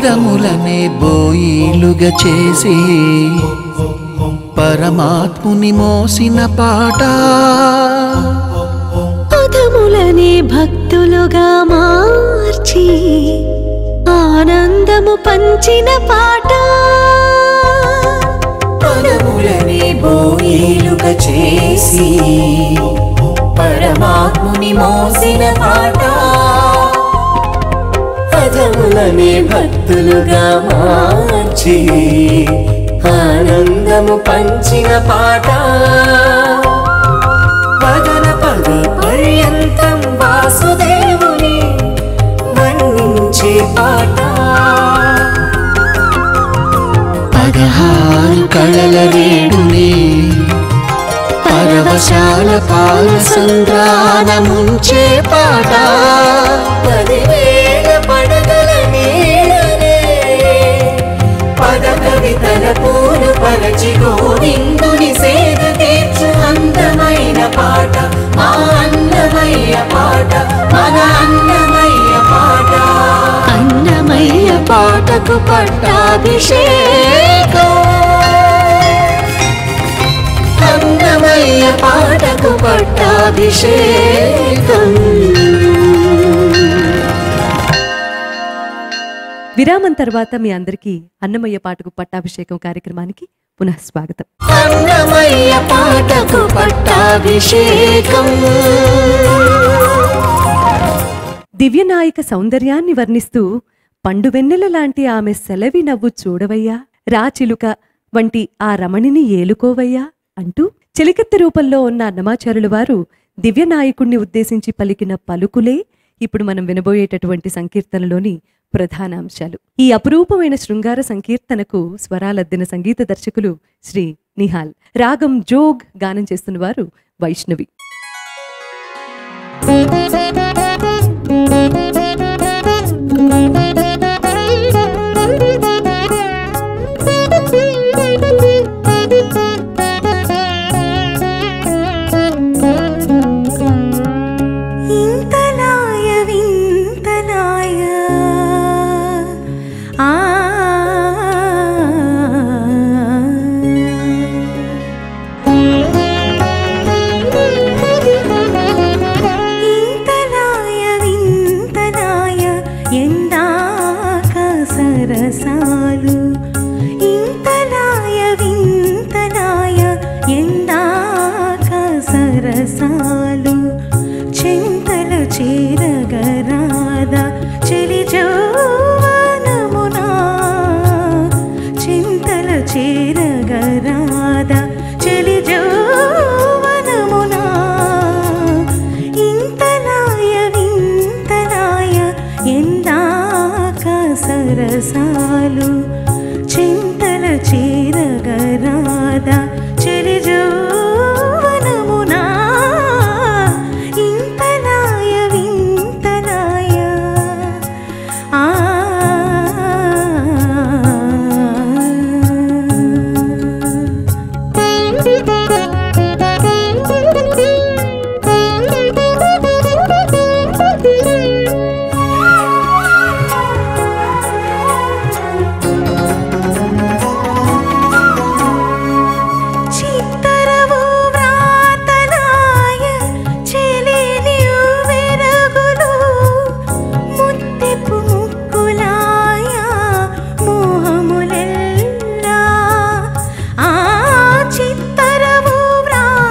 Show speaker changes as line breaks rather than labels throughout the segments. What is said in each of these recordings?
పదములనే బోయిలుగా చేసి పరమాత్ముని మోసిన పాట
పదములనే భక్తులుగా మార్చి ఆనందము పంచిన పాట
పదములనే బోయిలుగా చేసి పరమాత్ముని మోసిన పాట పదములనే భక్తులుగా మార్చి ఆనందము పంచిన పాట పదన పద పర్యంతం వాసుదేవుని వర్ణించే పాట
పదహారు కళల రేడుని పరవశాల పాల సంద్రాన ముంచే పాట
పదివేల పడగల నీడనే పద కవితల పూలు పరచి గోవిందుని సేద తీర్చు అందమైన పాట మా అన్నమయ్య పాట మన అన్నమయ్య పాట
అన్నమయ్య పాటకు పట్టాభిషేకం
అన్నమయ్య పాటకు పట్టాభిషేకం
విరామం తర్వాత మీ అందరికీ అన్నమయ్య పాటకు పట్టాభిషేకం కార్యక్రమానికి పునః స్వాగతం
అన్నమయ్య పాటకు పట్టాభిషేకం
దివ్యనాయిక సౌందర్యాన్ని వర్ణిస్తూ పండు వెన్నెల లాంటి ఆమె సెలవి నవ్వు చూడవయ్యా రాచిలుక వంటి ఆ రమణిని ఏలుకోవయ్యా అంటూ చెలికెత్త రూపంలో ఉన్న అన్నమాచారుల వారు దివ్యనాయకుణ్ణి ఉద్దేశించి పలికిన పలుకులే ఇప్పుడు మనం వినబోయేటటువంటి సంకీర్తనలోని ప్రధాన అంశాలు ఈ అపురూపమైన శృంగార సంకీర్తనకు స్వరాలద్దిన సంగీత దర్శకులు శ్రీ నిహాల్ రాగం జోగ్ గానం చేస్తున్న వారు వైష్ణవి
ఇంతలాయ వింతలాయ ఆ ఇంతలాయ వింతలాయ ఎందాక సరసాలు ఇంతలాయ వింతలాయ ఎందాక సరసాలు చింతల చేరగరాద చెలి జౌవనమునా చింతల చేరగరాద చెలి జౌవనమునా ఇంతలాయ వింతలాయ ఎందాక సరసాలు చింతల చేరగరాద చెలి జౌవనమునా ఇంతలాయ వింతలాయ ఆ చిత్తరవు వ్రాతలాయ చెలిని వెరగులు ముత్తెపు ముక్కులాయ మోహములెల్లా ఆ చిత్తరవు వ్రాతలాయ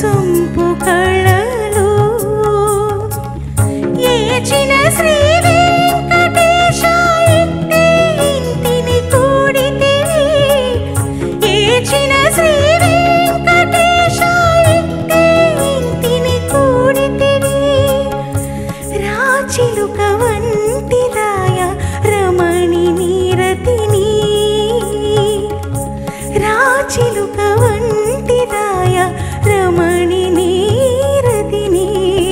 సొంపు కళలు ఏచిన శ్రీ వెంకటేశ ఇట్టే ఇంటిని కూడితివి ఏచిన శ్రీ వెంకటేశ ఇట్టే ఇంటిని కూడితివి రాచిలుక వంటి రాయ రమణి నీరతిని రాచిలుక వంటి రాయ రమణి నీరతిని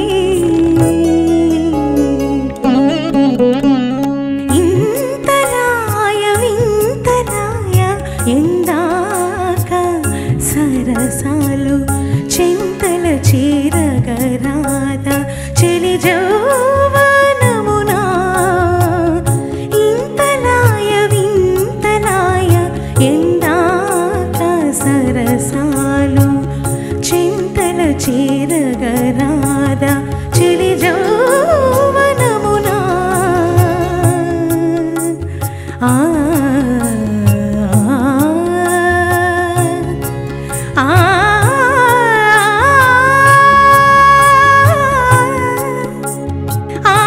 ఇంతరాయ వింతరాయ ఎందాక సరసాలు చింతల చీరగరాద చెలి జౌవనమునా ఇంతలాయ వింతలాయ ఎందాక సరసాలు చింతల చీరగరాద చెలి జౌవనమునా ఆ ఆ ఆ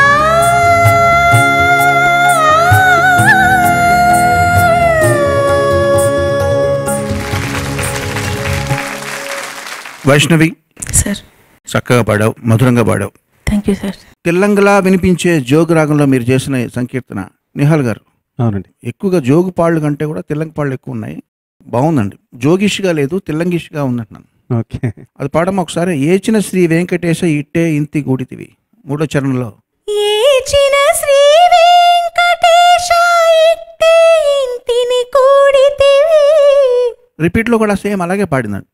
వైష్ణవి
సార్
చక్కగా పాడావు మధురంగా పాడావు
థ్యాంక్ యూ సార్
తెల్లంగలా వినిపించే జోగు రాగంలో మీరు చేసిన ఈ సంకీర్తన నిహాల్ గారు
అవునండి
ఎక్కువగా జోగు పాళ్ళు కంటే కూడా తెల్లంగి పాళ్ళు ఎక్కువ ఉన్నాయి బాగుందండి జోగిష్గా లేదు తెల్లంగిష్గా ఉందంటున్నాను
ఓకే
అది పాడమ్మ ఒకసారి ఏచిన శ్రీ వెంకటేశ ఇట్టే ఇంతి గూడితివి మూడో చరణంలో
ఏచిన శ్రీ వెంకటేశ ఇట్టే ఇంటిని కూడితివి
రిపీట్లో కూడా సేమ్ అలాగే పాడిందండి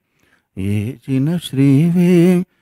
ఏచిన శ్రీ వే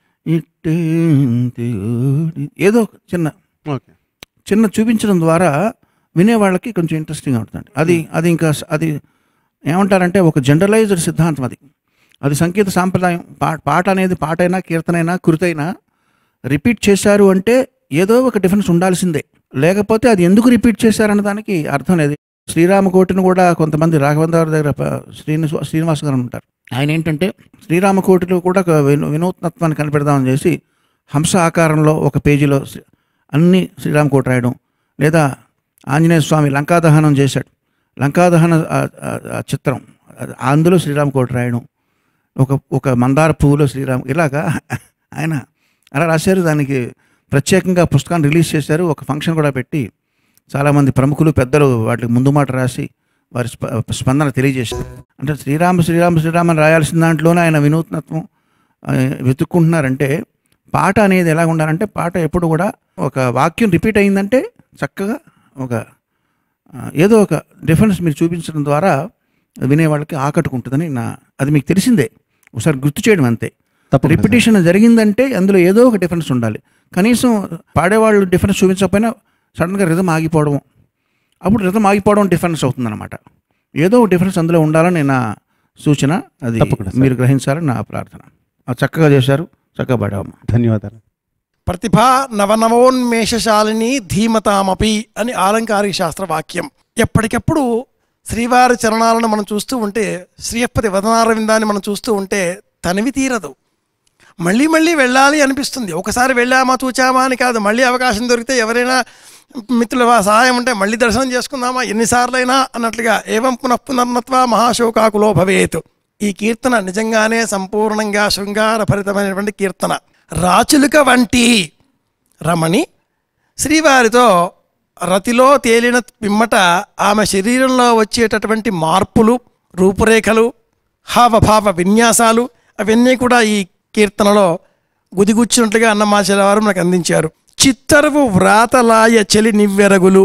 ఇట్టే ఇంతి గూడి- ఏదో ఒక చిన్న
ఓకే
చిన్న చూపించడం ద్వారా వినేవాళ్ళకి కొంచెం ఇంట్రెస్టింగ్గా ఉంటుందండి అది అది ఇంకా స- అది ఏమంటారంటే ఒక జనరలైజ్డ్ సిద్ధాంతం అది అది సంగీత సాంప్రదాయం పా పాట అనేది పాటైనా కీర్తనైనా కృతైనా రిపీట్ చేశారు అంటే ఏదో ఒక డిఫరెన్స్ ఉండాల్సిందే లేకపోతే అది ఎందుకు రిపీట్ చేశారన్న దానికి అర్థం లేదు శ్రీరామకోటిని కూడా కొంతమంది రాఘవేంద్ర దగ్గర ప- శ్రీనివాస శ్రీనివాస్ గారు ఉంటారు ఆయన ఏంటంటే శ్రీరామకోటిలో కూడా ఒక వినూ వినూత్నత్వాన్ని కనిపెడదామని చేసి హంస ఆకారంలో ఒక పేజీలో శ్రీ- అన్ని శ్రీరామకోటి రాయడం లేదా ఆంజనేయ స్వామి లంకాదహనం చేశాడు లంకాదహన ఆ- ఆ- ఆ చిత్రం అది అందులో శ్రీరామకోటి రాయడం ఒక ఒక మందార పువ్వులో శ్రీరామ్ ఇలాగా ఆయన అలా రాశారు దానికి ప్రత్యేకంగా పుస్తకాన్ని రిలీజ్ చేశారు ఒక ఫంక్షన్ కూడా పెట్టి చాలామంది ప్రముఖులు పెద్దలు వాటికి ముందు మాట రాసి వారి స్ప- స్పందన తెలియజేశారు అంటే శ్రీరామ శ్రీరామ శ్రీరామ అని రాయాల్సిన దాంట్లోనే ఆయన వినూత్నత్వం ఆ, వెతుక్కుంటున్నారంటే పాట అనేది ఎలా ఉండాలంటే పాట ఎప్పుడు కూడా ఒక వాక్యం రిపీట్ అయిందంటే చక్కగా ఒక ఆ, ఏదో ఒక డిఫరెన్స్ మీరు చూపించడం ద్వారా వినేవాళ్ళకి ఆకట్టుకుంటుందని నా అది మీకు తెలిసిందే ఒకసారి గుర్తు చేయడం అంతే
తప్పకుండా సార్.
రిపిటేషన్ జరిగిందంటే అందులో ఏదో ఒక డిఫరెన్స్ ఉండాలి కనీసం పాడేవాళ్ళు డిఫరెన్స్ చూపించకపోయినా సడన్గా రిధం ఆగిపోవడం అప్పుడు రిధం ఆగిపోవడం డిఫరెన్స్ అవుతుందన్నమాట ఏదో ఒక డిఫరెన్స్ అందులో ఉండాలని నా సూచన అది
తప్పకుండా సార్.
మీరు గ్రహించాలని నా ప్రార్థన ఆ చక్కగా చేశారు చక్కగా పాడాము
ధన్యవాదాలు
ప్రతిభ నవనవోన్మేషశాలిని ధీమతామపి అని ఆలంకారిక శాస్త్ర వాక్యం ఎప్పటికప్పుడు శ్రీవారి చరణాలను మనం చూస్తూ ఉంటే శ్రీయప్పతి వదనారవిందాన్ని మనం చూస్తూ ఉంటే తనివి తీరదు మళ్ళీ మళ్ళీ వెళ్ళాలి అనిపిస్తుంది ఒకసారి వెళ్ళామా చూచామా అని కాదు మళ్ళీ అవకాశం దొరికితే ఎవరైనా మిత్రుల వా- సహాయం ఉంటే మళ్ళీ దర్శనం చేసుకుందామా ఎన్నిసార్లైనా అన్నట్లుగా ఏవం పునః పునర్నత్వ మహాశోకాకులో భవేత్ ఈ కీర్తన నిజంగానే సంపూర్ణంగా శృంగారభరితమైనటువంటి కీర్తన రాచులుక వంటి రమణి శ్రీవారితో రతిలో తేలిన పిమ్మట ఆమె శరీరంలో వచ్చేటటువంటి మార్పులు రూపురేఖలు హావభావ విన్యాసాలు అవన్నీ కూడా ఈ కీర్తనలో గుదిగుచ్చినట్లుగా అన్నమాచార్య వారు మనకు అందించారు చిత్తరువు వ్రాతలాయ చెలి నివ్వెరగులు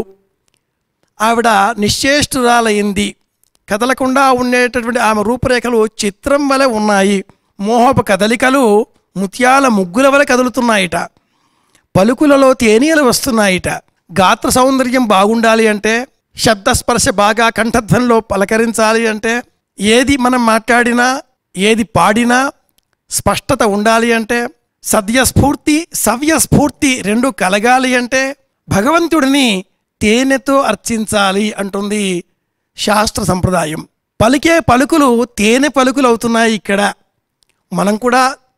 ఆవిడ నిశ్చేష్టురాలైంది కదలకుండా ఉండేటటువంటి ఆమె రూపురేఖలు చిత్రం వలె ఉన్నాయి మోహపు కదలికలు ముత్యాల ముగ్గుల వలె కదులుతున్నాయిట పలుకులలో తేనీయలు వస్తున్నాయిట గాత్ర సౌందర్యం బాగుండాలి అంటే శబ్దస్పర్శ బాగా కంఠధ్వనిలో పలకరించాలి అంటే ఏది మనం మాట్లాడినా ఏది పాడినా స్పష్టత ఉండాలి అంటే సద్యస్ఫూర్తి సవ్యస్ఫూర్తి రెండు కలగాలి అంటే భగవంతుడిని తేనెతో అర్చించాలి అంటుంది శాస్త్ర సంప్రదాయం పలికే పలుకులు తేనె పలుకులు అవుతున్నాయి ఇక్కడ మనం కూడా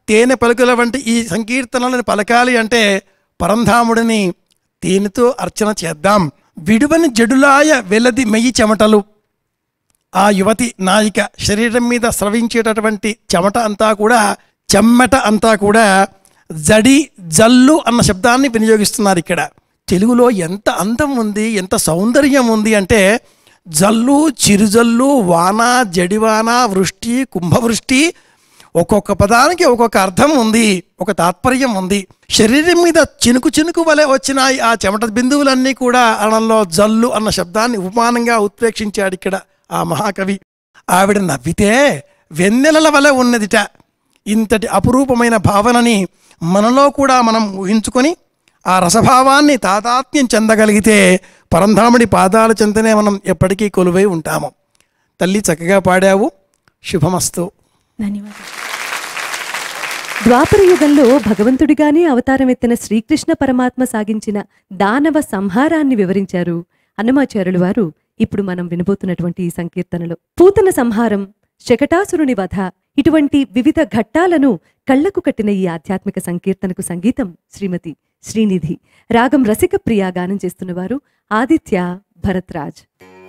తేనె పలుకుల వంటి ఈ సంకీర్తనలను పలకాలి అంటే పరంధాముడిని తేనెతో అర్చన చేద్దాం విడువని జడులాయ వెలది మెయ్యి చెమటలు ఆ యువతి నాయిక శరీరం మీద స్రవించేటటువంటి చెమట అంతా కూడా చెమ్మట అంతా కూడా జడి జల్లు అన్న శబ్దాన్ని వినియోగిస్తున్నారు ఇక్కడ తెలుగులో ఎంత అందం ఉంది ఎంత సౌందర్యం ఉంది అంటే జల్లు చిరుజల్లు వాన జడివాన వృష్టి కుంభవృష్టి ఒక్కొక్క పదానికి ఒక్కొక్క అర్థం ఉంది ఒక తాత్పర్యం ఉంది శరీరం మీద చినుకు చినుకు వలె వచ్చిన ఆ చెమట బిందువులన్నీ కూడా అనలో జల్లు అన్న శబ్దాన్ని ఉపమానంగా ఉత్ప్రేక్షించాడు ఇక్కడ ఆ మహాకవి ఆవిడ నవ్వితే వెన్నెలల వలె ఉన్నదిట ఇంతటి అపురూపమైన భావనని మనలో కూడా మనం ఊహించుకొని ఆ రసభావాన్ని తాదాత్మ్యం చెందగలిగితే పరంధాముడి పాదాల చెంతనే మనం ఎప్పటికీ కొలువై ఉంటాము తల్లి చక్కగా పాడావు శుభమస్తు
ధన్యవాదాలు
ద్వాపర యుగంలో భగవంతుడిగానే అవతారమెత్తిన శ్రీకృష్ణ పరమాత్మ సాగించిన దానవ సంహారాన్ని వివరించారు అన్నమాచార్యులు వారు ఇప్పుడు మనం వినబోతున్నటువంటి ఈ సంకీర్తనలో పూతన సంహారం శకటాసురుని వధ ఇటువంటి వివిధ ఘట్టాలను కళ్లకు కట్టిన ఈ ఆధ్యాత్మిక సంకీర్తనకు సంగీతం శ్రీమతి శ్రీనిధి రాగం రసిక ప్రియా గానం చేస్తున్నవారు ఆదిత్య భరత్రాజ్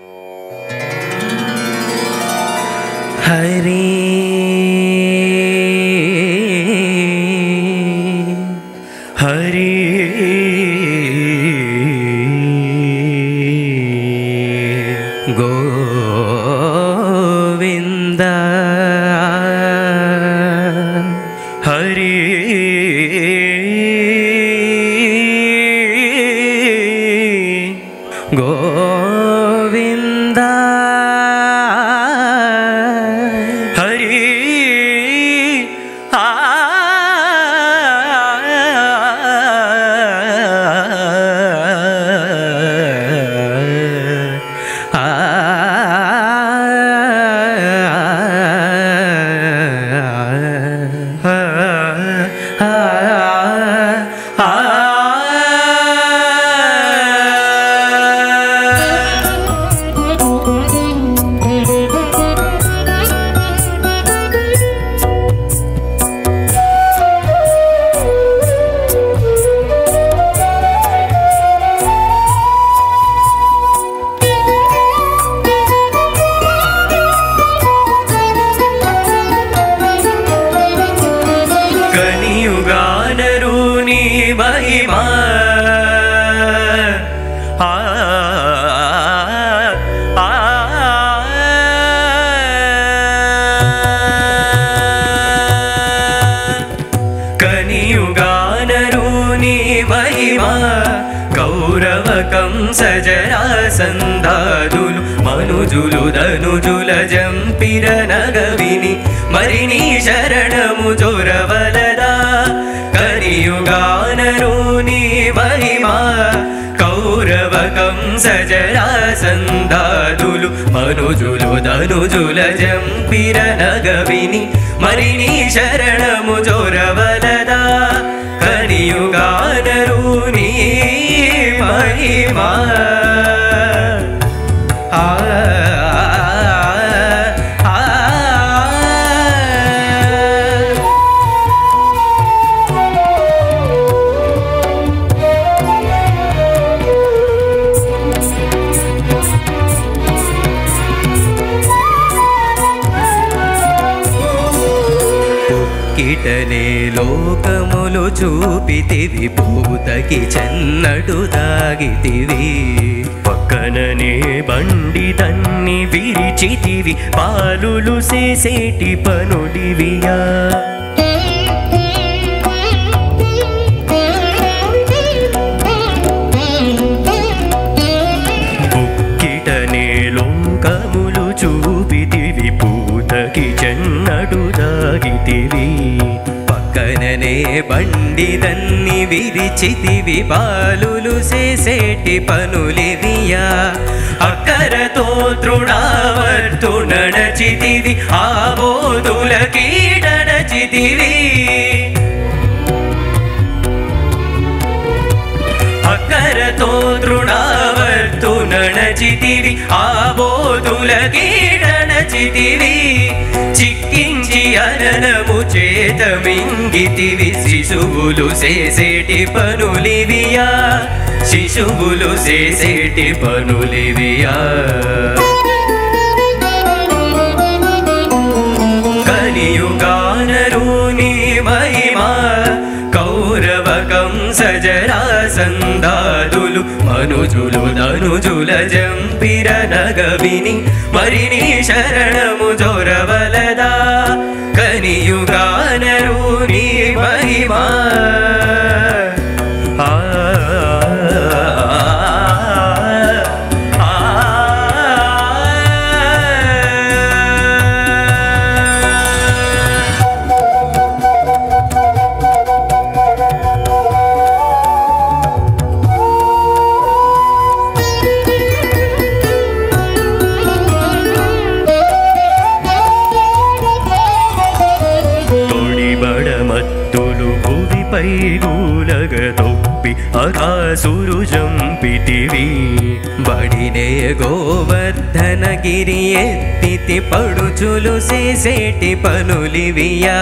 హరి హరి గోవింద హరి గోవింద హరి ఆ కనియుగానరుని మహిమా ఆ ఆ కనియుగానరుని మహిమా కౌరవ కంసజరా సందాదులు మనుజులు ధనుజుల జంపిర నగవిని మరి నీ శరణము జొరవలదా కనియుగానరుని మహిమా కౌరవ కంసజరా సందాదులు మనుజులు ధనుజుల జంపిర నగవిని మరి నీ శరణము జొరవలదా కనియుగానరుని మహిమా ఆ ఆ ఆ కిటనే లోకములు చూపితివి పూతకి చెన్నడు దాగితివి పక్కననే బండి తన్ని విరిచితివి పాలులు చేసేటి పనుడివియా బుక్కిటనే లోకములు చూపితివి పూతకి చెన్నడు దాగితివి పక్కననే బండి దన్ని విరిచితివి బాలులు చేసేటి పనులివియా అక్కరతో తృణావర్తు నడచితివి ఆ బోధుల కీడనచితివి అక్కరతో తృణావర్తు నడచి అణచితివి ఆబోధుల కీడణచితివి చిక్కించి అననము చేత మింగితివి శిశువులు చేసేటి పనులివియా శిశువులు చేసేటి పనులివియా కలియుగానరూని మహిమా కౌరవ కంసజరా సందాదులు మనుజులు ధనుజుల జంపిర నగవిని మరిని శరణము జొరవలదా కనియుగానరూని మహిమా ఆ తొడిబడమత్తులు భువిపై గూలగ తొప్పి అకాసురు జంపితివి బడినే గోవర్ధనగిరి ఎత్తితి పడుచులు చేసేటి పనులివియా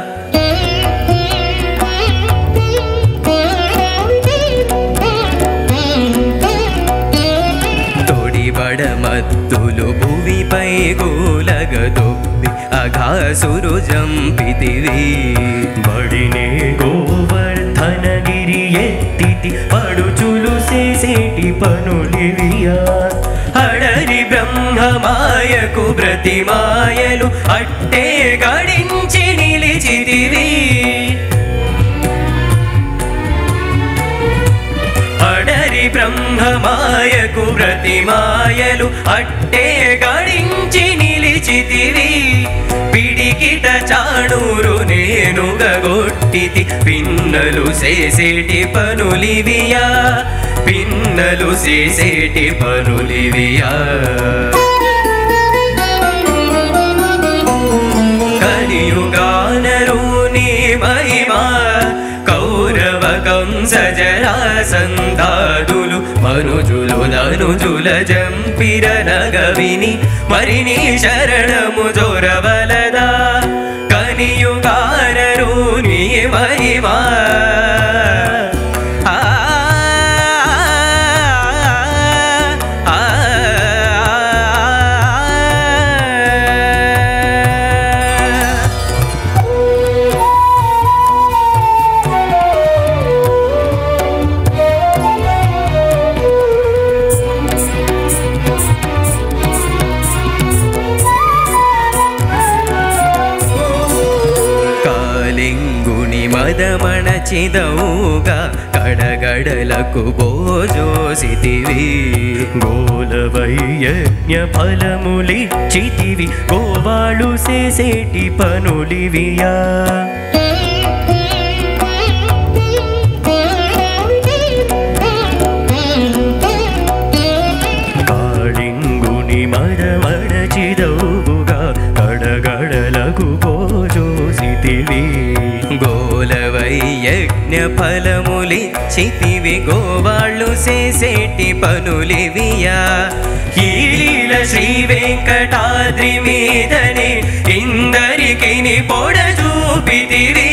తొడిబడమత్తులు భువిపై గూలగ తొప్పి అఘాసురు జంపితివి బడినే గోవర్ధనగిరి ఎత్తితి పడుచులు చేసేటి పనులివియా అడరి బ్రహ్మమాయకు ప్రతిమాయలు అట్టే గడించి నిలిచితివి అడరి బ్రహ్మమాయకు ప్రతిమాయలు అట్టే గడించి నిలిచితివి పిడికిట చాణూరు నేనుగొట్టితి పిన్నలు చేసేటి పనులివియా పిన్నలు చేసేటి పనులివియా కలియుగానరూని మహిమా కౌరవ కంసజరా సందాదులు మనుజులు ధనుజుల జంపిర నగవిని మరిని శరణము జొరవలదా కనియుగానరూని మహిమా ఆ ఆ ఆ కాలింగుని మదమణచిదవుగా కడగడలకు భోజోసితివి గోలవయ్యజ్ఞ ఫలములిచ్చితివి గోవాళ్ళు చేసేటి పనులివియా కాళింగుని మడమడచిదవుగా కడగడలకు భోజోసితివి గోలవయ్యజ్ఞ ఫలములిచ్చితివి గోవాళ్ళు చేసేటి పనులివియా ఈలీల శ్రీ వెంకటాద్రి మీదనే ఇందరికి పొడ చూపితివి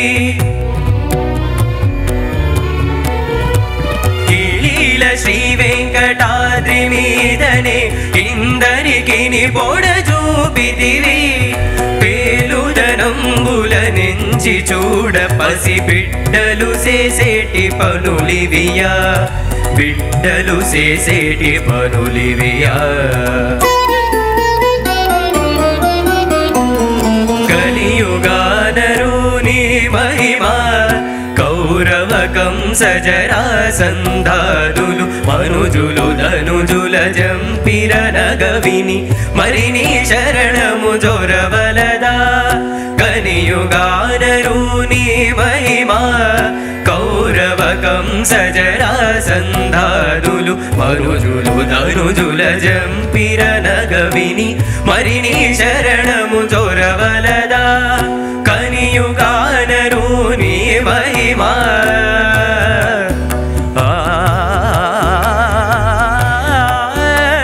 కీలీల శ్రీ వెంకటాద్రి మీదనే ఇందరికి పొడ చూపితివి పేలుదనంబుల నుంచి చూడ పసి బిడ్డలు చేసేటి పనులివియా బిడ్డలు చేసేటి పనులివియా కలియుగానరూని మహిమా కౌరవ కంసజరా సంధాదులు మనుజులు ధనుజుల జంపిర నగవిని మరిని శరణము జొరవలదా కలియుగానరూని మహిమా కౌరవ కంసజరా సంధాదులు మనుజులు ధనుజుల జంపిర నగవిని మరిని శరణము జొరవలదా కనియుగానరూని మహిమా ఆ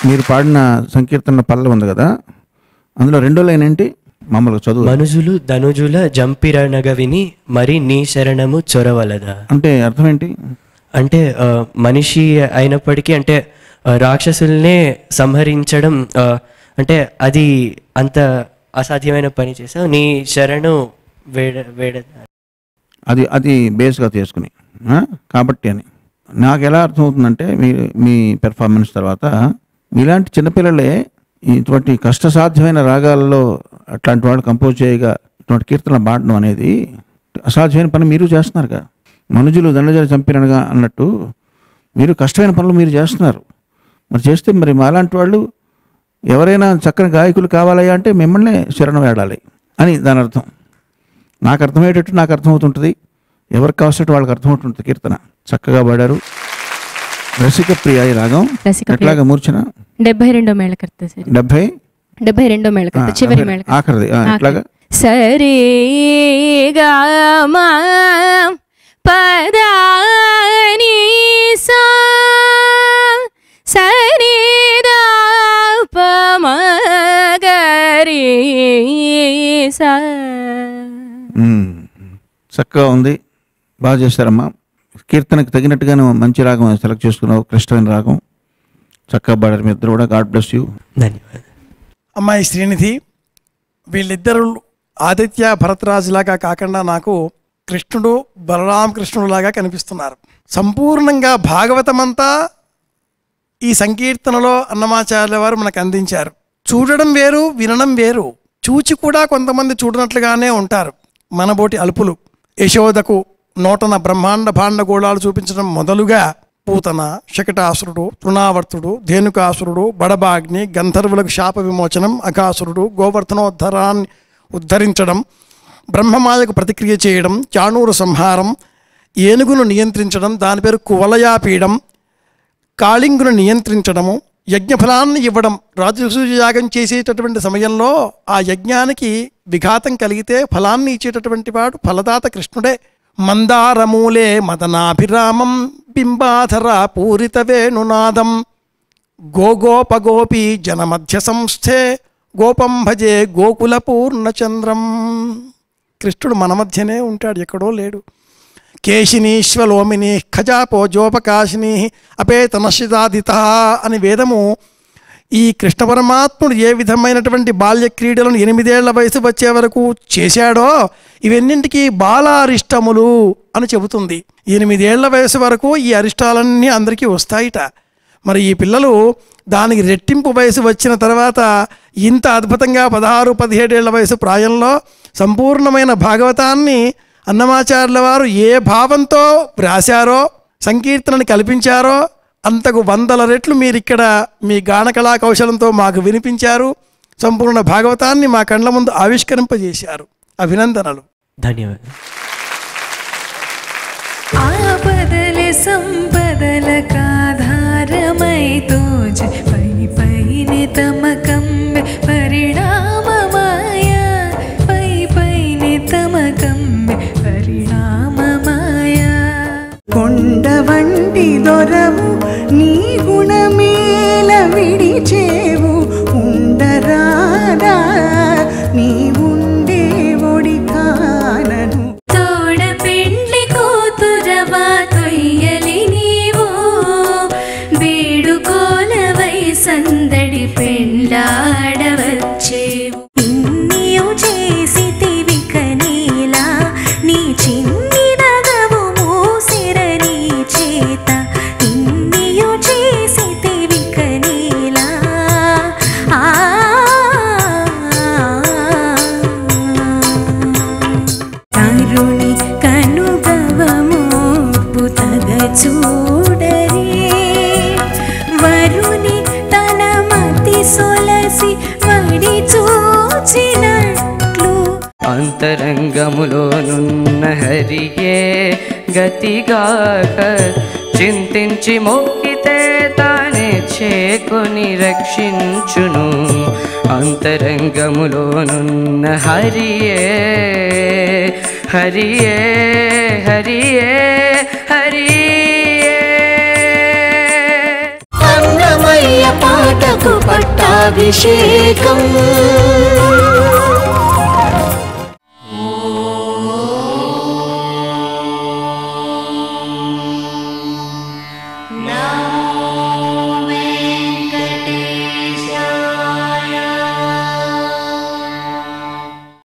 మీరు పాడిన సంకీర్తన పల్లె ఉంది కదా అందులో రెండో లైన్ ఏంటి మామూలుగా చదువు
మనుజులు ధనుజుల జంపిరణగ విని మరి నీ శరణము చొరవలదా
అంటే అర్థం ఏంటి
అంటే ఆ, మనిషి అయినప్పటికీ అంటే ఆ, రాక్షసుల్నే సంహరించడం ఆ, అంటే అది అంత అసాధ్యమైన పని చేసావు నీ శరణు వేడ వేడ
అది అది బేస్గా చేసుకుని ఆ? కాబట్టి అని నాకు ఎలా అర్థమవుతుందంటే మీ మీ పెర్ఫార్మెన్స్ తర్వాత మీలాంటి చిన్నపిల్లలే ఇటువంటి కష్టసాధ్యమైన రాగాల్లో అట్లాంటి వాళ్ళు కంపోజ్ చేయగా ఇటువంటి కీర్తన పాడడం అనేది అసాధ్యమైన పని మీరు చేస్తున్నారుగా మనుజులు దండజలు చంపినగా అన్నట్టు మీరు కష్టమైన పనులు మీరు చేస్తున్నారు మరి చేస్తే మరి మాలాంటి వాళ్ళు ఎవరైనా చక్కని గాయకులు కావాలయ్యా అంటే మిమ్మల్ని శరణం వేడాలి అని దాని అర్థం నాకు అర్థమయ్యేటట్టు నాకు అర్థమవుతుంటుంది ఎవరికి కావాల్సినట్టు వాళ్ళకి అర్థమవుతుంటుంది కీర్తన చక్కగా పాడారు రసిక ప్రియ ఈ రాగం
రసిక ప్రియ.
ఎట్లాగా మూర్ఛన
డెబ్బై రెండో మేళకర్త సార్
డెబ్భై
డెబ్బై రెండో మేళకర్త
ఆ,
చివరి
డెబ్భై-
మేళకర్త
ఆఖరిది ఆ, ఎట్లాగా
సరే గా పదాని సా సరి దా పమగరి సా
ఉమ్, చక్కగా ఉంది బాగా చేశారమ్మా కీర్తనకు తగినట్టుగానే మంచి రాగం సెలెక్ట్ చేసుకున్నావు క్లిష్టమైన రాగం చక్కగా పాడారు మీ ఇద్దరు కూడా గాడ్ బ్లెస్ యూ
ధన్యవాదాలు
అమ్మాయి శ్రీనిధి వీళ్ళిద్దరు ఆదిత్య భరతరాజులాగా కాకుండా నాకు కృష్ణుడు బలరామకృష్ణుడులాగా కనిపిస్తున్నారు సంపూర్ణంగా భాగవతమంతా ఈ సంకీర్తనలో అన్నమాచార్యుల వారు మనకు అందించారు చూడడం వేరు వినడం వేరు చూచి కూడా కొంతమంది చూడనట్లుగానే ఉంటారు మనబోటి అల్పులు యశోదకు నోటన బ్రహ్మాండ భాండ గోళాలు చూపించడం మొదలుగా పూతన శకటాసురుడు తృణావర్తుడు ధేనుకాసురుడు బడబాగ్ని గంధర్వులకు శాప విమోచనం అకాసురుడు గోవర్ధనోద్ధరాన్ని ఉద్ధరించడం బ్రహ్మమాయకు ప్రతిక్రియ చేయడం చాణూరు సంహారం ఏనుగును నియంత్రించడం దాని పేరు కువలయాపీడం కాళింగును నియంత్రించడము యజ్ఞఫలాన్ని ఇవ్వడం రాజసూయ యాగం చేసేటటువంటి సమయంలో ఆ యజ్ఞానికి విఘాతం కలిగితే ఫలాన్ని ఇచ్చేటటువంటి వాడు ఫలదాత కృష్ణుడే మందారమూలే మదనాభిరామం బింబాధర పూరిత వేణునాదం గోగోపగోపి జనమధ్య సంస్థే గోపం భజే గోకుల పూర్ణచంద్రం కృష్ణుడు మన మధ్యనే ఉంటాడు ఎక్కడో లేడు కేశినీశ్వలోమిని ఖజాపో జోపకాశిని అపేతనశిదాదిత అని వేదము ఈ కృష్ణ పరమాత్ముడు ఏ విధమైనటువంటి బాల్య క్రీడలను ఎనిమిదేళ్ల వయసు వచ్చే వరకు చేశాడో ఇవన్నింటికి బాలారిష్టములు అని చెబుతుంది ఎనిమిదేళ్ల వయసు వరకు ఈ అరిష్టాలన్నీ అందరికీ వస్తాయిట మరి ఈ పిల్లలు దానికి రెట్టింపు వయసు వచ్చిన తర్వాత ఇంత అద్భుతంగా పదహారు పదిహేడేళ్ల వయసు ప్రాయంలో సంపూర్ణమైన భాగవతాన్ని అన్నమాచార్యుల వారు ఏ భావంతో వ్రాశారో సంకీర్తనని కల్పించారో అంతకు వందల రెట్లు మీరు ఇక్కడ మీ గానకళా కౌశలంతో మాకు వినిపించారు సంపూర్ణ భాగవతాన్ని మా కండ్ల ముందు ఆవిష్కరింపజేశారు అభినందనలు
ధన్యవాదాలు
ఆపదల సంపదల కాధారమై తోజ పై పైని తమకంబె పరిణామమాయ పై పైని తమకంబె పరిణామమాయ
కొండ వంటి దొరవు నీ గుణమేల విడిచేవు ఉండరాదా నీ ఉండే ఒడి కానను
తోడ పెండ్లి కూతురవా తొయ్యలి నీవు వేడుకోలవై సందడి పెండాడవచ్చేవు ఇన్నియు చేసితివి కనీలా నీ చిన్ని నగవు మూసిర నీ చేత ఇన్నియు చేసితివి కనీలా ఆ తరుణి కనుగవమోపు తగ చూడరే వరుని తన మతి సొలసి వడి చూచినట్లు
అంతరంగములోనున్న హరియే గతిగాక చింతించి మొక్కితే తానే చేకొని రక్షించును అంతరంగములోనున్న హరియే హరియే హరియే హరియే
అన్నమయ్య పాట
అభిషేకం